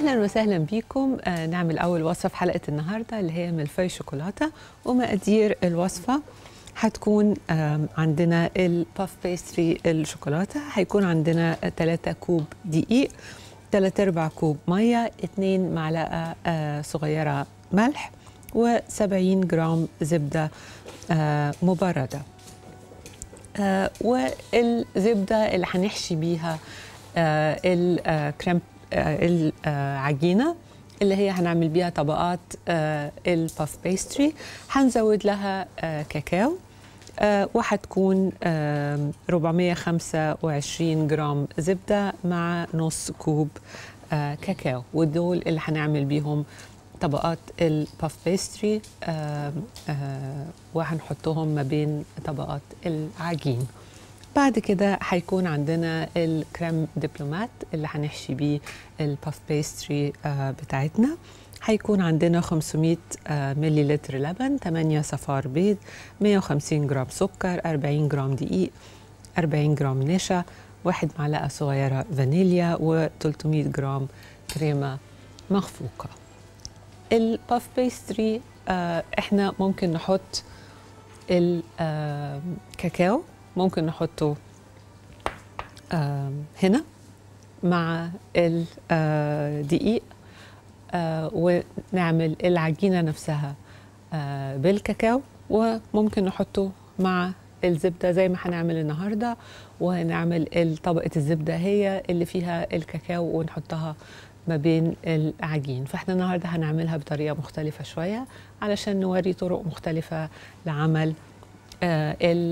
اهلا وسهلا بيكم آه نعمل اول وصفه في حلقه النهارده اللي هي ملفي شوكولاته ومقادير الوصفه هتكون آم، عندنا الباف بيستري الشوكولاته هيكون عندنا 3 كوب دقيق 3 ارباع كوب ميه 2 معلقه آه صغيره ملح و70 جرام زبده آه مبرده آه والزبده اللي هنحشي بيها آه الكريم آه العجينه اللي هي هنعمل بيها طبقات آه الباف بيستري هنزود لها آه كاكاو آه وهتكون آه 425 جرام زبده مع نص كوب آه كاكاو ودول اللي هنعمل بيهم طبقات الباف بيستري آه آه وهنحطهم ما بين طبقات العجين بعد كده هيكون عندنا الكريم دبلومات اللي هنحشي بيه الباف بيستري آه بتاعتنا هيكون عندنا 500 آه ملي لتر لبن 8 صفار بيض 150 جرام سكر 40 جرام دقيق 40 جرام نشا واحد معلقة صغيرة فانيليا و300 جرام كريمة مخفوقة الباف بيستري آه احنا ممكن نحط الكاكاو ممكن نحطه آه هنا مع الدقيق آه ونعمل العجينة نفسها آه بالكاكاو وممكن نحطه مع الزبدة زي ما هنعمل النهاردة ونعمل طبقة الزبدة هي اللي فيها الكاكاو ونحطها ما بين العجين فاحنا النهاردة هنعملها بطريقة مختلفة شوية علشان نوري طرق مختلفة لعمل آه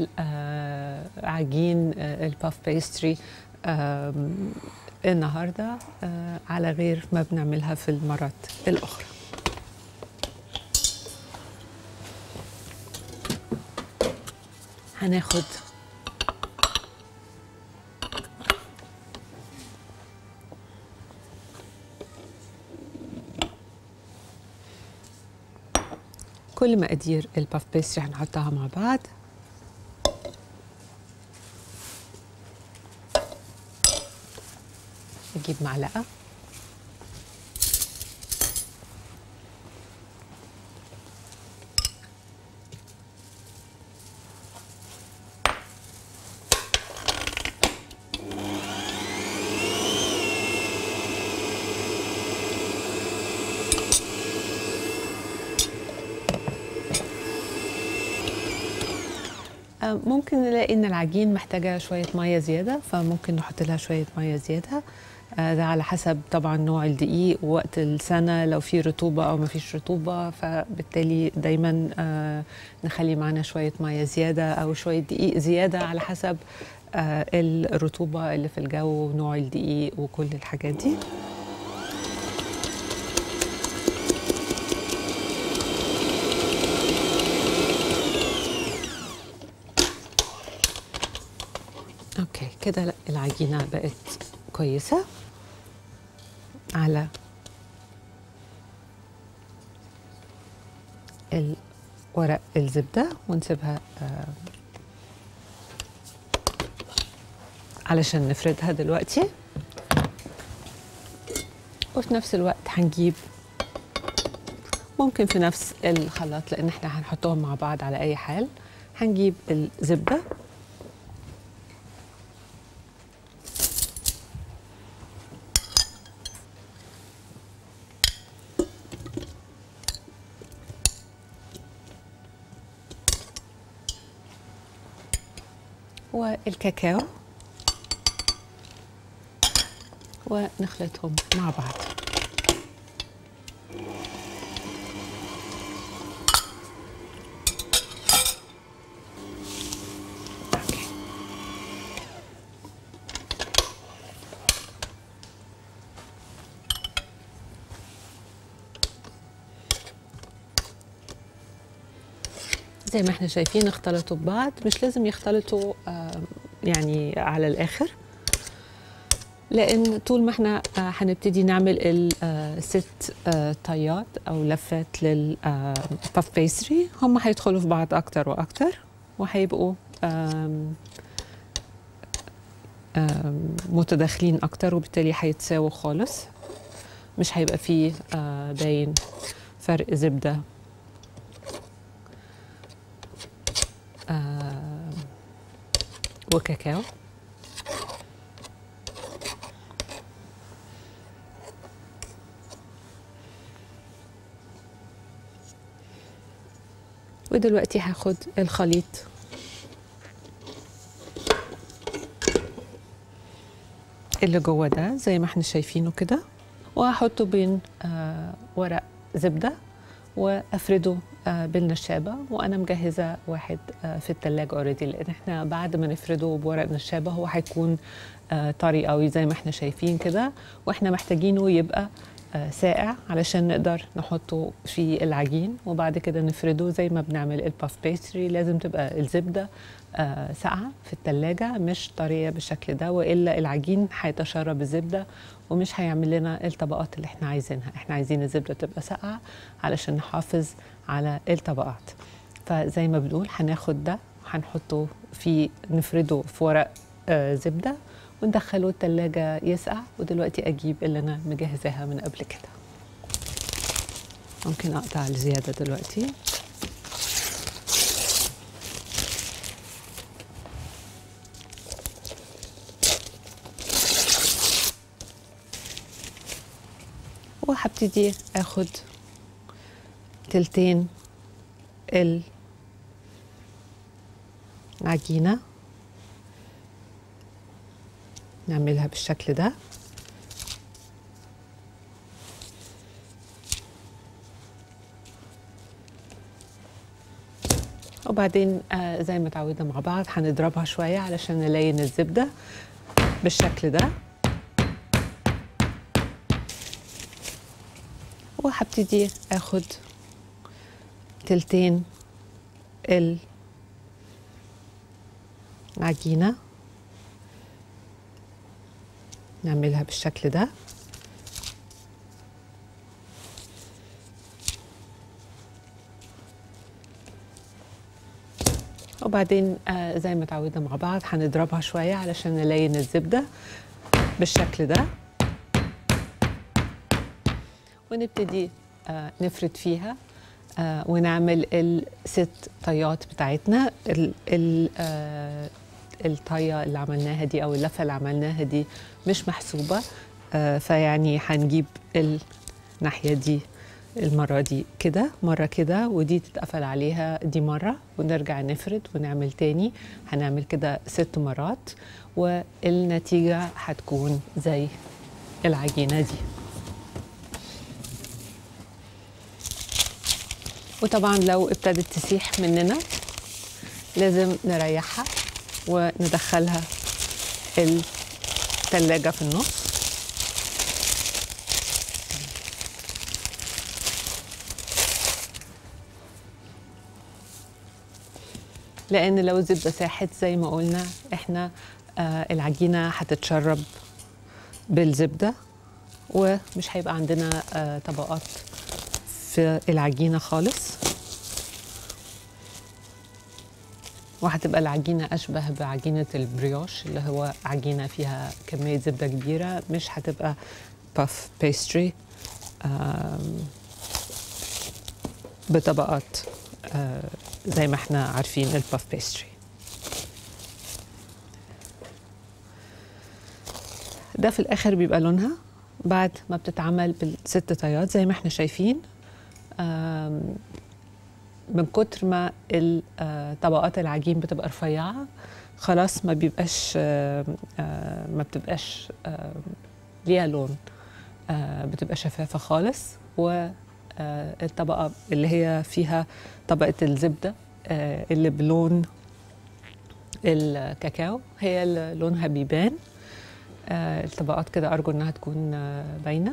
العجين آه الباف بيستري آه النهارده آه على غير ما بنعملها في المرات الأخرى هناخد كل مقادير الباف بيستري هنحطها مع بعض نجيب معلقة ممكن نلاقي ان العجين محتاجه شويه ميه زياده فممكن نحط لها شويه ميه زياده ده على حسب طبعا نوع الدقيق ووقت السنه لو في رطوبه او ما فيش رطوبه فبالتالي دايما نخلي معانا شويه ميه زياده او شويه دقيق زياده على حسب الرطوبه اللي في الجو ونوع الدقيق وكل الحاجات دي اوكي كده العجينه بقت كويسه على ورق الزبده ونسيبها آه علشان نفردها دلوقتي وفي نفس الوقت هنجيب ممكن في نفس الخلاط لان احنا هنحطهم مع بعض على اي حال هنجيب الزبده والكاكاو ونخلطهم مع بعض أوكي. زي ما احنا شايفين اختلطوا ببعض مش لازم يختلطوا آه يعني على الاخر لان طول ما احنا آه هنبتدي نعمل الست آه طيات او لفات للباف بيستري هم هيدخلوا في بعض اكتر واكتر وهيبقوا آم آم متداخلين اكتر وبالتالي هيتساووا خالص مش هيبقى فيه آه، باين فرق زبدة آه، وكاكاو ودلوقتي هاخد الخليط اللي جوه ده زي ما احنا شايفينه كده وهحطه بين آه ورق زبدة وافرده آه بالنشابة وانا مجهزة واحد آه في التلاجة اوريدي لان احنا بعد ما نفرده بورق نشابة هو هيكون آه طري قوي زي ما احنا شايفين كده واحنا محتاجينه يبقى آه، ساقع علشان نقدر نحطه في العجين وبعد كده نفرده زي ما بنعمل الباف بيستري لازم تبقى الزبدة آه، ساقعة في التلاجة مش طرية بالشكل ده وإلا العجين هيتشرب الزبدة ومش هيعمل لنا الطبقات اللي احنا عايزينها احنا عايزين الزبدة تبقى ساقعة علشان نحافظ على الطبقات فزي ما بنقول هناخد ده هنحطه في نفرده في ورق آه، زبدة وندخله التلاجة يسقع ودلوقتي أجيب اللي أنا مجهزاها من قبل كده ممكن أقطع الزيادة دلوقتي وهبتدي اخد تلتين العجينة نعملها بالشكل ده وبعدين آه زي ما اتعودنا مع بعض هنضربها شوية علشان نلين الزبدة بالشكل ده وهبتدي اخد تلتين العجينة نعملها بالشكل ده وبعدين آه زي ما اتعودنا مع بعض هنضربها شوية علشان نلين الزبدة بالشكل ده ونبتدي آه نفرد فيها آه ونعمل الست طيات بتاعتنا ال ال آه الطايه اللي عملناها دي او اللفه اللي عملناها دي مش محسوبه آه فيعني هنجيب الناحيه دي المرة دي كده مرة كده ودي تتقفل عليها دي مرة ونرجع نفرد ونعمل تاني هنعمل كده ست مرات والنتيجة هتكون زي العجينة دي وطبعا لو ابتدت تسيح مننا لازم نريحها وندخلها التلاجة في النص لان لو الزبده ساحت زي ما قلنا احنا آه العجينه هتتشرب بالزبده ومش هيبقى عندنا آه طبقات في العجينه خالص وهتبقى العجينه اشبه بعجينه البريوش اللي هو عجينه فيها كميه زبده كبيره مش هتبقى باف بيستري بطبقات آه زي ما احنا عارفين الباف بيستري ده في الاخر بيبقى لونها بعد ما بتتعمل بالست طيات زي ما احنا شايفين من كتر ما طبقات العجين بتبقى رفيعه خلاص ما بيبقاش ما بتبقاش ليها لون بتبقى شفافه خالص و الطبقة اللي هي فيها طبقة الزبدة اللي بلون الكاكاو هي اللي لونها بيبان الطبقات كده أرجو إنها تكون باينة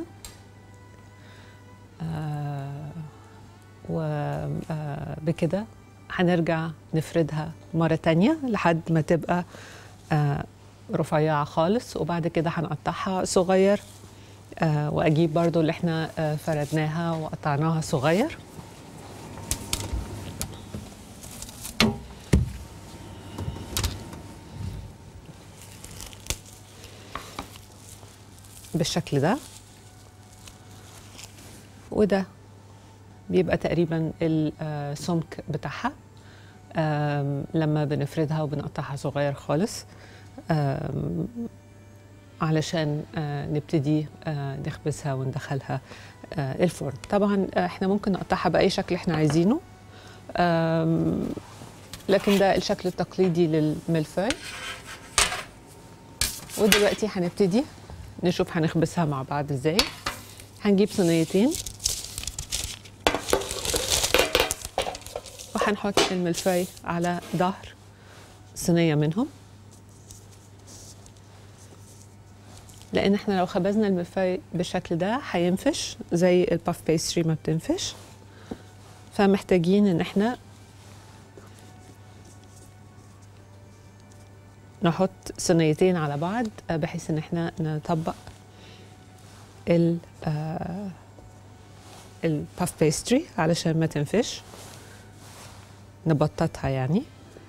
وبكده هنرجع نفردها مرة تانية لحد ما تبقى رفيعة خالص وبعد كده هنقطعها صغير آه واجيب برضو اللي احنا آه فردناها وقطعناها صغير بالشكل ده وده بيبقى تقريبا السمك بتاعها آم، لما بنفردها وبنقطعها صغير خالص آم، علشان آه، نبتدي آه، نخبزها وندخلها آه، الفرن طبعا آه، احنا ممكن نقطعها بأي شكل احنا عايزينه آم، لكن ده الشكل التقليدي للملفاي ودلوقتي هنبتدي نشوف هنخبزها مع بعض ازاي هنجيب صينيتين وهنحط الملفاي على ظهر صينية منهم لان احنا لو خبزنا الملفاي بالشكل ده هينفش زي الباف بيستري ما بتنفش فمحتاجين ان احنا نحط صينيتين على بعض آه، بحيث ان احنا نطبق ال آه، الباف بيستري علشان ما تنفش نبططها يعني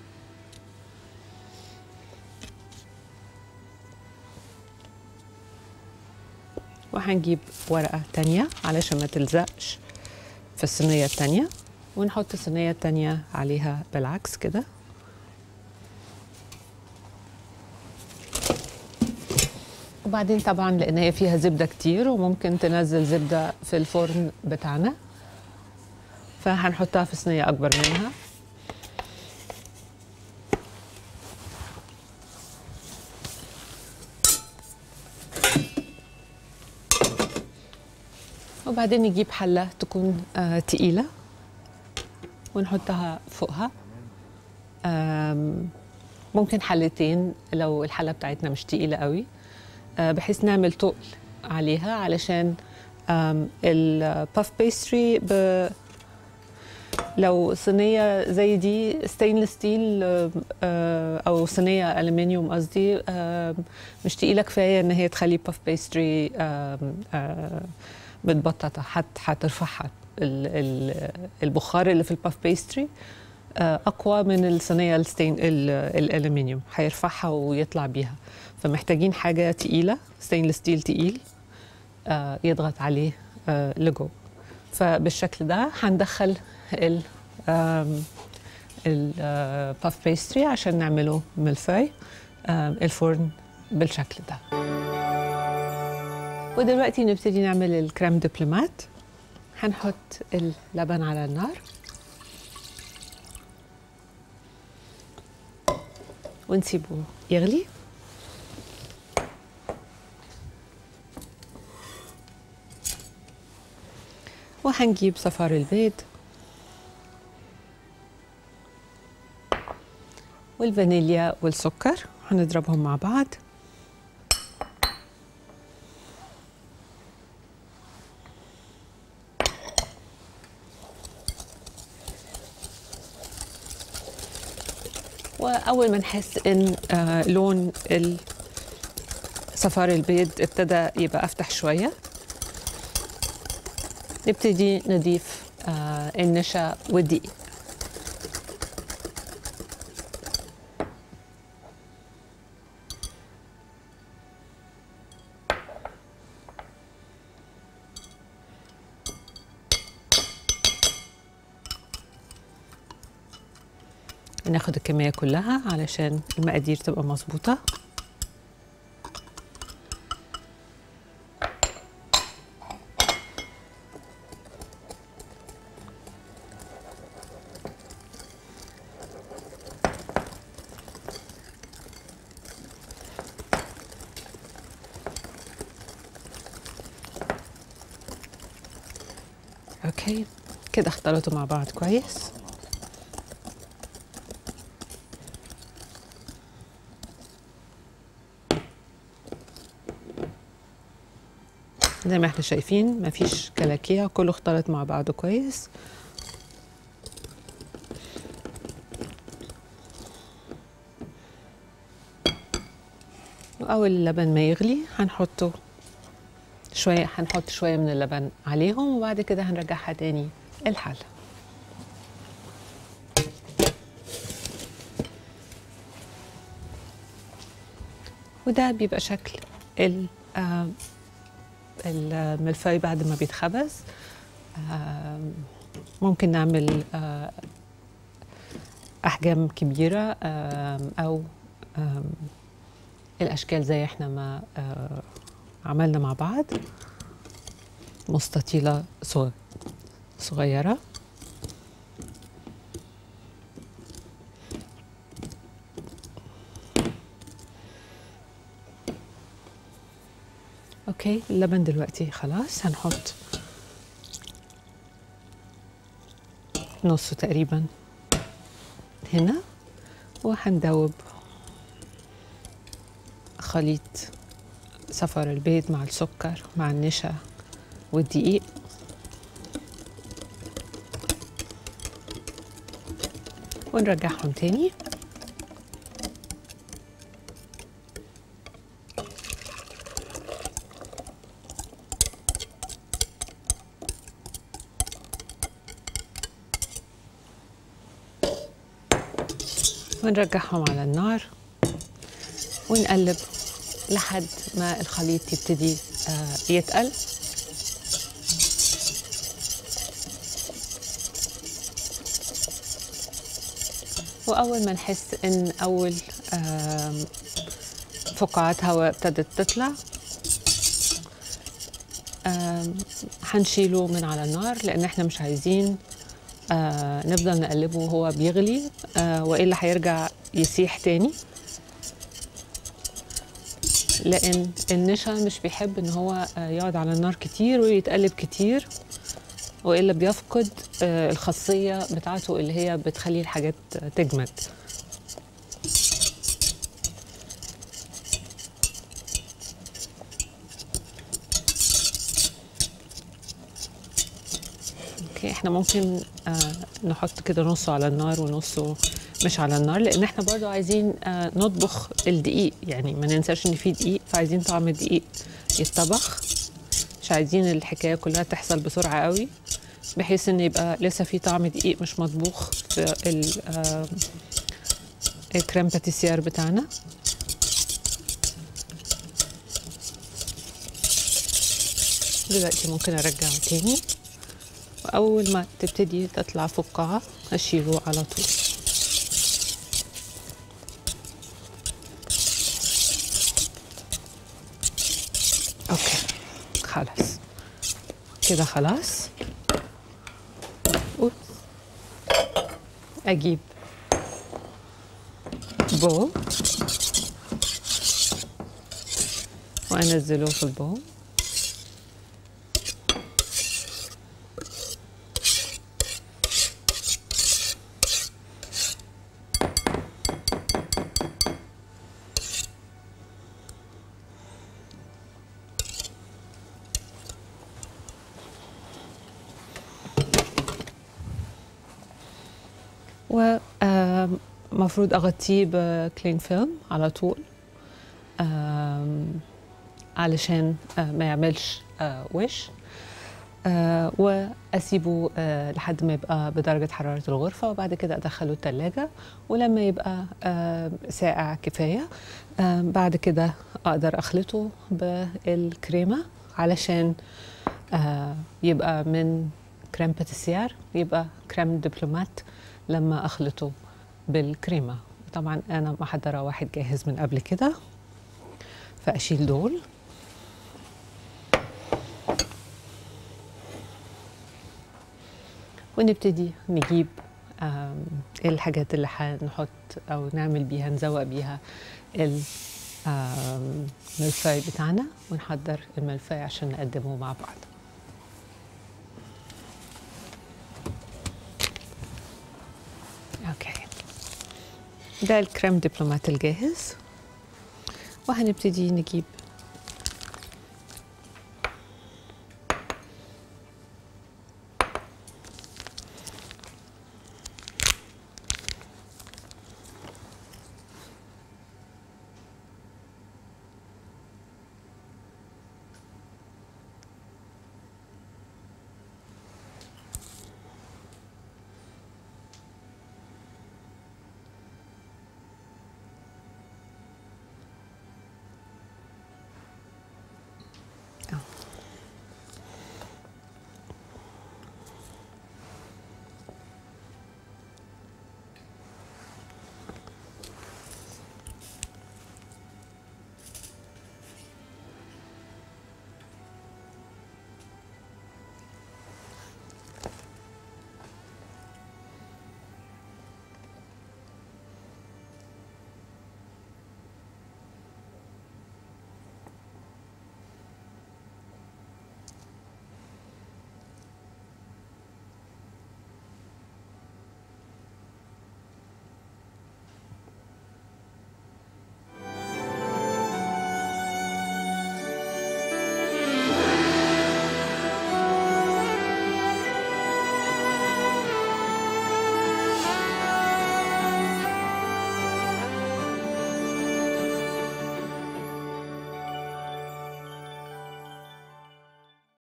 وهنجيب ورقة تانية علشان ما تلزقش في الصينية التانية ونحط الصينية التانية عليها بالعكس كده وبعدين طبعا لان هي فيها زبده كتير وممكن تنزل زبده في الفرن بتاعنا فهنحطها في صينيه اكبر منها وبعدين نجيب حله تكون آه تقيله ونحطها فوقها آم، ممكن حلتين لو الحله بتاعتنا مش تقيله قوي آه، بحيث نعمل تقل عليها علشان الباف بيستري ب لو صينيه زي دي ستينلس ستيل او صينيه الومنيوم قصدي آم، مش تقيله كفايه ان هي تخلي باف بيستري متبططه حت هترفعها ال- ال- البخار اللي في الباف بيستري آه، اقوى من الصينيه الستين ال- الالومنيوم هيرفعها ويطلع بيها فمحتاجين حاجه تقيله ستينلس ستيل تقيل آه، يضغط عليه آه، لجوه فبالشكل ده هندخل ال الباف بيستري عشان نعمله ملفاي آه، الفرن بالشكل ده ودلوقتي نبتدي نعمل الكريم دبلومات هنحط اللبن على النار ونسيبه يغلي وهنجيب صفار البيض والفانيليا والسكر هنضربهم مع بعض واول ما نحس ان آه، لون ال- صفار البيض ابتدى يبقى افتح شويه نبتدي نضيف آه، النشا والدقيق ناخد الكمية كلها علشان المقادير تبقى مظبوطة اوكي كده اختلطوا مع بعض كويس زي ما احنا شايفين مفيش كلاكيع كله اختلط مع بعضه كويس وأول اللبن ما يغلي هنحطه شوية هنحط شوية من اللبن عليهم وبعد كده هنرجعها تاني الحلة وده بيبقى شكل ال- آه، الملفاي بعد ما بيتخبز آم، ممكن نعمل آه، أحجام كبيرة آم، أو آم، الأشكال زي احنا ما آه، عملنا مع بعض مستطيلة صغ- صغيرة اوكي اللبن دلوقتي خلاص هنحط نصه تقريبا هنا وهندوب خليط صفر البيض مع السكر مع النشا والدقيق ونرجعهم تاني ونرجعهم على النار ونقلب لحد ما الخليط يبتدي آه، يتقل وأول ما نحس إن أول آم، فقاعات هواء ابتدت تطلع آم، هنشيله من على النار لأن احنا مش عايزين آه نفضل نقلبه وهو بيغلي آه والا هيرجع يسيح تاني لان النشا مش بيحب ان هو آه يقعد على النار كتير ويتقلب كتير والا بيفقد آه الخاصيه بتاعته اللي هي بتخلي الحاجات تجمد اوكي احنا ممكن آه نحط كده نصه على النار ونصه مش على النار لان احنا برضو عايزين آه نطبخ الدقيق يعني ما ننساش ان في دقيق فعايزين طعم الدقيق يتطبخ مش عايزين الحكايه كلها تحصل بسرعه قوي بحيث ان يبقى لسه في طعم دقيق مش مطبوخ في ال- آه، الكريم باتيسير بتاعنا دلوقتي ممكن ارجعه تاني واول ما تبتدي تطلع فقاعه اشيله على طول اوكي خلاص كده خلاص أوبس. اجيب بول وانزله في البول ومفروض أغطيه بكلين فيلم على طول آم، علشان آه، ما يعملش آه، وش آه، وأسيبه آه، لحد ما يبقى بدرجة حرارة الغرفة وبعد كده أدخله التلاجة ولما يبقى آه، ساقع كفاية آه، بعد كده أقدر أخلطه بالكريمة علشان آه، يبقى من كريم باتيسير يبقى كريم دبلومات لما اخلطه بالكريمه طبعا انا محضره واحد جاهز من قبل كده فاشيل دول ونبتدي نجيب آم، الحاجات اللي هنحط او نعمل بيها نزوق بيها ال- آم، الملفاي بتاعنا ونحضر الملفاي عشان نقدمه مع بعض اوكي ده الكريم دبلومات الجاهز وهنبتدي نجيب